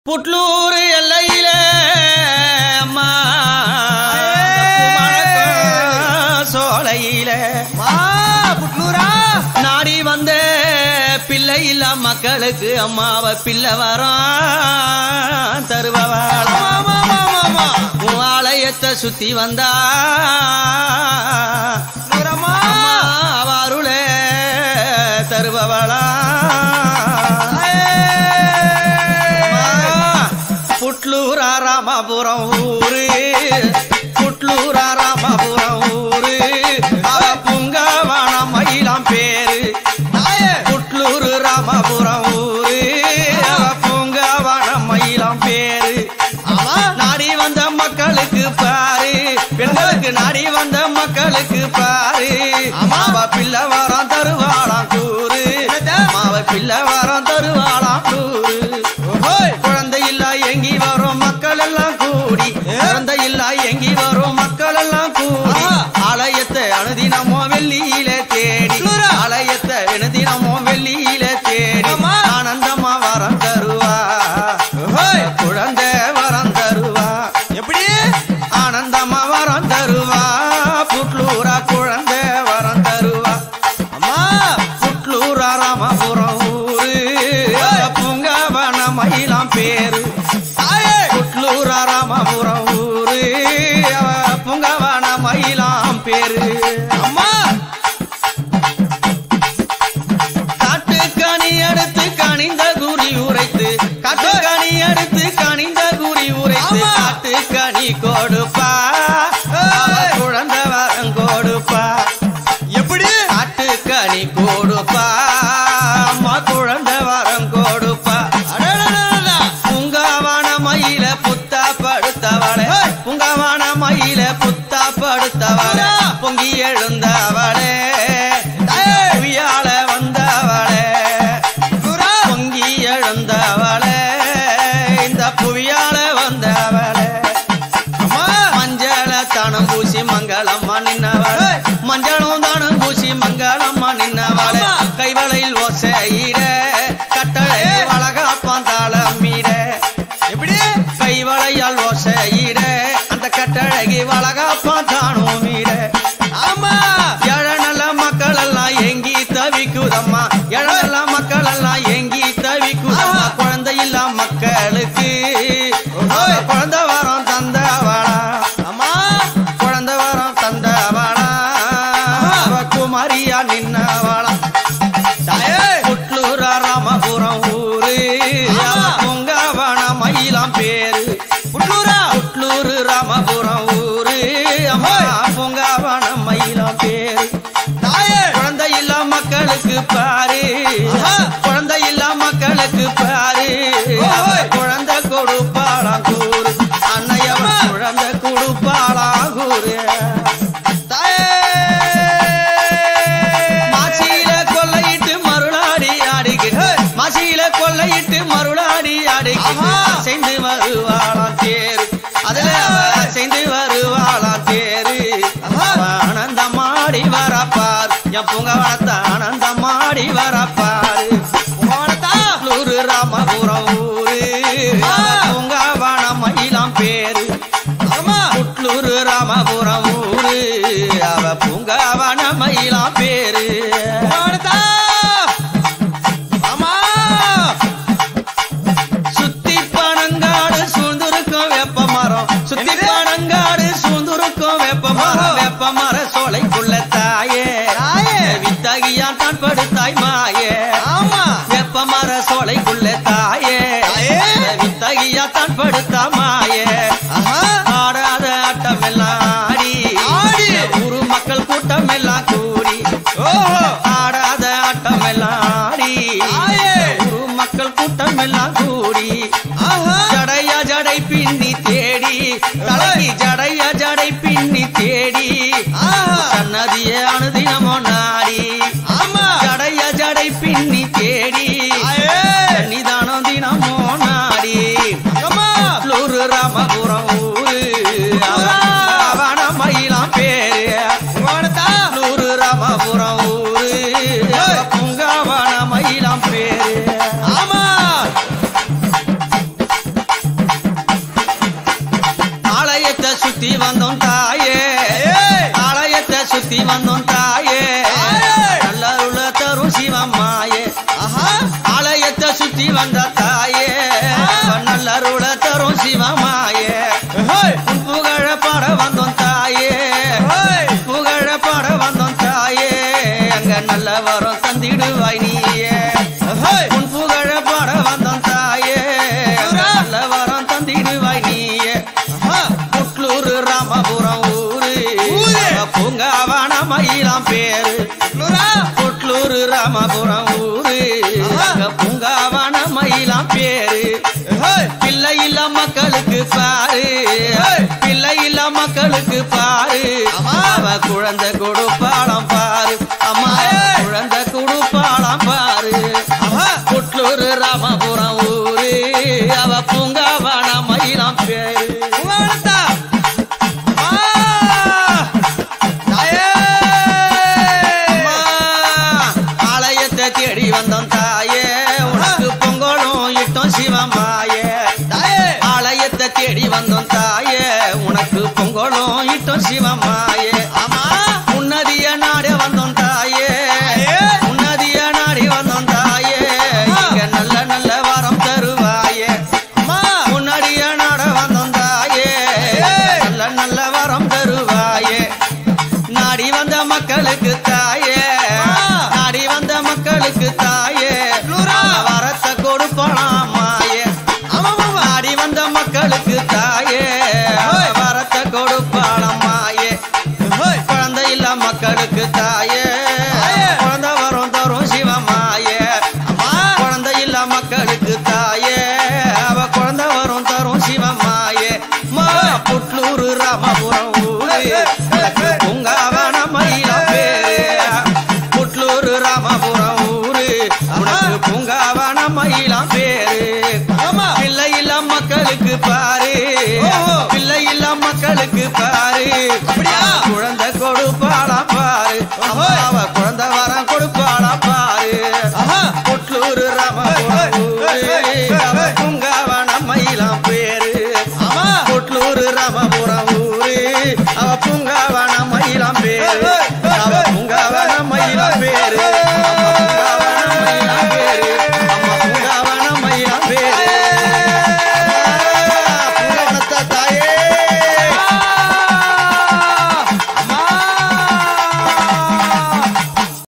புட்லூர் எல்லையில அம்மா சோலையில புட்லூரா நாடி வந்த பிள்ளை இல்ல மக்களுக்கு அம்மாவ பிள்ளை வரம் தருவாளாம் உன் ஆலயத்தை சுத்தி வந்தா புட்லூரம்மா அம்மா அவருளே தருபவளா புட்லூரா ராமபுரம் ஊரு புட்லூரா ராமபுரம் ஊரு அவ புங்கவான மயிலாம் பேரு புட்லூர் ராமபுரம் ஊரு அவ புங்கவான மயிலாம் பேரு நாடி வந்த மக்களுக்கு பாரு பெண்களுக்கு நாடி வந்த மக்களுக்கு பாரு மாவ பிள்ளை வரம் தருவாளாம் கூறு மாவ பிள்ளை வரம் தருவாளாம் கூறு குழந்தை இல்ல எங்கி வரும் மக்கள் எல்லாம் கூடி குழந்தை இல்ல எங்கி வரும் மக்கள் எல்லாம் கூடி ஆலயத்தை அனுதினமோ வெள்ளியில தேடி ஆலயத்தை அனுதினமோ வெள்ளியில தேடி ஆமா. ஆனந்தமா வரம் தருவா குழந்தை வரம் தருவா எப்படி ஆனந்தமா வரம் தருவா புட்லூரா குழந்தை வரம் தருவா அம்மா புட்லூரா ராமபுரம் ஊரு பூங்காவன மயிலாம் பேரு தாயே புட்லூரா ராமபுரம் ஊரு பூங்காவன மயிலாம் பேரு அம்மா காட்டு கனி எடுத்து கனிந்த குறி உரைத்து காட்டு கனி எடுத்து கனிந்த குறி உரைத்து ஆமா. காட்டு கனி கொடுப்பா அவ குழந்தை வரம் கொடுப்பா எப்படி காட்டு கனி கொடுப்பா அம்மா குழந்தை வரம் கொடுப்பா அடடடடடா. புங்கவான மயில புத்தா படுத்தவளே புங்கவான மயில புத்தா படுத்தவளே ஆமா. பொங்கி எழுந்தவளே தாயே. புவியால வந்தவளே புட்லூரா பொங்கி எழுந்தவளே இந்த புவியால வந்தவளே அம்மா மஞ்சள தானம் பூசி மங்களம்மா நின்னவளே மஞ்சளும் தானம் பூசி மங்களம்மா நின்னவளே ஆமா. கைவளையில் ஓசையிட கட்டளை வளகாப்பான் தாளமீட எப்படி கைவளையால் ஓசையிட அந்த கட்டழகி வளகாப்பான் தானும் மீட ஆமா எழ நல்ல மக்கள் எல்லாம் எங்கி தவிக்குதம்மா எழ நல்ல மக்கள் எல்லாம் எங்கி தவிக்குதம்மா ஆஹா. குழந்தை இல்ல மக்களுக்கு அவ குழந்தை வரம் தந்தவளா அம்மா குழந்தை வரம் தந்தவளா அவ குமாரியா நின்னவளா தாயே புட்லூர் ராமபுரம் ஊரு ஆமா. அவ பொங்கவன மயிலாம் பேரு புட்லூரா புட்லூர் ராமபுரம் ஊரு அம்மா பொங்கவன மயிலாம் பேரு தாயே குழந்தை இல்ல மக்களுக்கு பாரு ஆஹா. குழந்தை இல்ல மக்களுக்கு பாரு ஓஹோ. அவ குழந்தை கொடுப்பாளாம் கூறு அன்னையவன் அம்மா. குழந்தை கொடுப்பாளாம் கூறு மாசியில கொள்ளையிட்டு மருளாடி ஆடிக்கிட்டு மாசியில கொள்ளையிட்டு மருளாடி ஆடிக்கிட்டு ஆஹா. அசைந்து வருவாளாம் தேரு அதுல அவ அசைந்து வருவாளாம் தேரு ஆஹா. அவ ஆனந்தமாடி வரப்பார் என் பூங்கவனத்தை ஆனந்தமாடி வரப்பாரு புலூரு ராமபுரம் ஊரு ஆ. பூங்காவன மயிலாம் பேரு புட்லூரு ராமபுரம் ஊரு அவ பூங்காவன மயிலாம் பேரு சுத்தி பனங்காடு சூழ்ந்திருக்கும் வேப்ப மரம் சுத்தி என்னது? பனங்காடு சூழ்ந்திருக்கும் வேப்ப மரம் ஓஹோ. வேப்ப மர சோலைக்குள்ள தாயே தாயே. வித்தகியா தான் படுத்தாய் மாயே வேப்ப மர சோலைக்குள்ள தாயே தாயே. வித்தகியா தான் படுத்தா மாயே ஆடாத ஆட்டம் எல்லாம் ஆடி ஆடி. ஊரு மக்கள் கூட்டம் எல்லாம் கூடி ஆடாத ஆட்டம் எல்லாம் ஆடி தாயே. ஊரு மக்கள் கூட்டம் எல்லாம் கூடி ஜடையா ஜடை பின்னி தேடி தலைக்கு ஜடையா ஜடை பின்னி தேடி சன்னதிய அனுதினமோ நாடி ஜடையா ஜடை பின்னி தேடி நிதானம் தினமோ நாடி புட்லூர் ராமபுரம் ஊரு அவன மயிலாம் பேரு புட்லூர் ராமபுரம் ஊரு பூங்காவன மயிலாம் பேரு ஆமா சுத்தி வந்தோம் தாயே தாயே. நல்லருள தரும் சிவமாயே ஆஹா ஆலயத்தை சுத்தி வந்த தாயே நல்லருள தரும் சிவமாயே ஹோய் உன் புகழ பாட வந்தோம் தாயே ஹோய் புகழ பாட வந்தோம் தாயே அங்க நல்ல வரம் தந்திடுவாய் நீயே ஹோய் உன் புகழ பாட வந்தோம் தாயே அங்க நல்ல வரம் தந்திடுவாய் நீயே ஆஹா புட்லூர் ராமபுரம் ஊரு ஊரு. பூங்காவான மயிலாம் பேரு நூறா புட்லூர் ராமபுரம் ஊரு ஆஹா. அங்க பூங்காவான மயிலாம் பேரு ஹோய் பிள்ளை இல்ல மக்களுக்கு பாரு ஏய். பிள்ளை இல்ல மக்களுக்கு பாரு ஆமா. அவ குழந்தை கொடுப்பாளம் பாரு அம்மா ஏய். குழந்தை கொடுப்பாளம் பாரு ஆஹா புட்லூர் ராமபுரம் ஊரு அவ பூங்காவான மயிலாம் பேரு உமானந்தா ஆ தாயே அம்மா, ஆலயத்தை தேடி வந்தோம் தாயே உனக்கு பொங்கலும் இட்டோம் சிவமாயே தாயே ஆலயத்தை தேடி வந்தோம் தாயே உனக்கு பொங்கலும் இட்டோம் சிவமாயே ஆமா உன்னதிய நாடு வந்தோம் தாயே தாயே. உன்னதிய நாடி வந்தோம் தாயே ஆ. இங்க நல்ல நல்ல வரம் தருவாயே அம்மா முன்னாடிய நாட வந்தோம் தாயே ஏய். நல்ல நல்ல வரம் தருவாயே நாடி வந்த மக்களுக்கு தாயே ஆ. நாடி வந்த மக்களுக்கு தாயே நூறா. வரத்தை கொடுப்பலாம் மாயே ஆமாமாமா நாடி வந்த மக்களுக்கு தாயே ஓய். வரத்தை கொடுப்பாளம் மாயே ஹோய் குழந்தை இல்ல மக்களுக்கு தாயே தாயே. குழந்தை வரும் தரும் சிவமாயே அம்மா குழந்தை இல்ல மக்களுக்கு தாயே அவ குழந்தை வரும் தரும் சிவமாயே மா புட்லூர் ராமபுரம் ஊரு எனக்கு பூங்காவன மயில பேரு புட்லூர் ராமபுரம் ஊரு உனக்கு பூங்காவன மயில பேரு ஆமா பிள்ளை இல்ல மக்களுக்கு பாரு ஓஹோ. பிள்ளை இல்ல மக்களுக்கு பாரு அப்படியா? குழந்தை கொடுப்பாளா பாரு ஓஹோ. அவ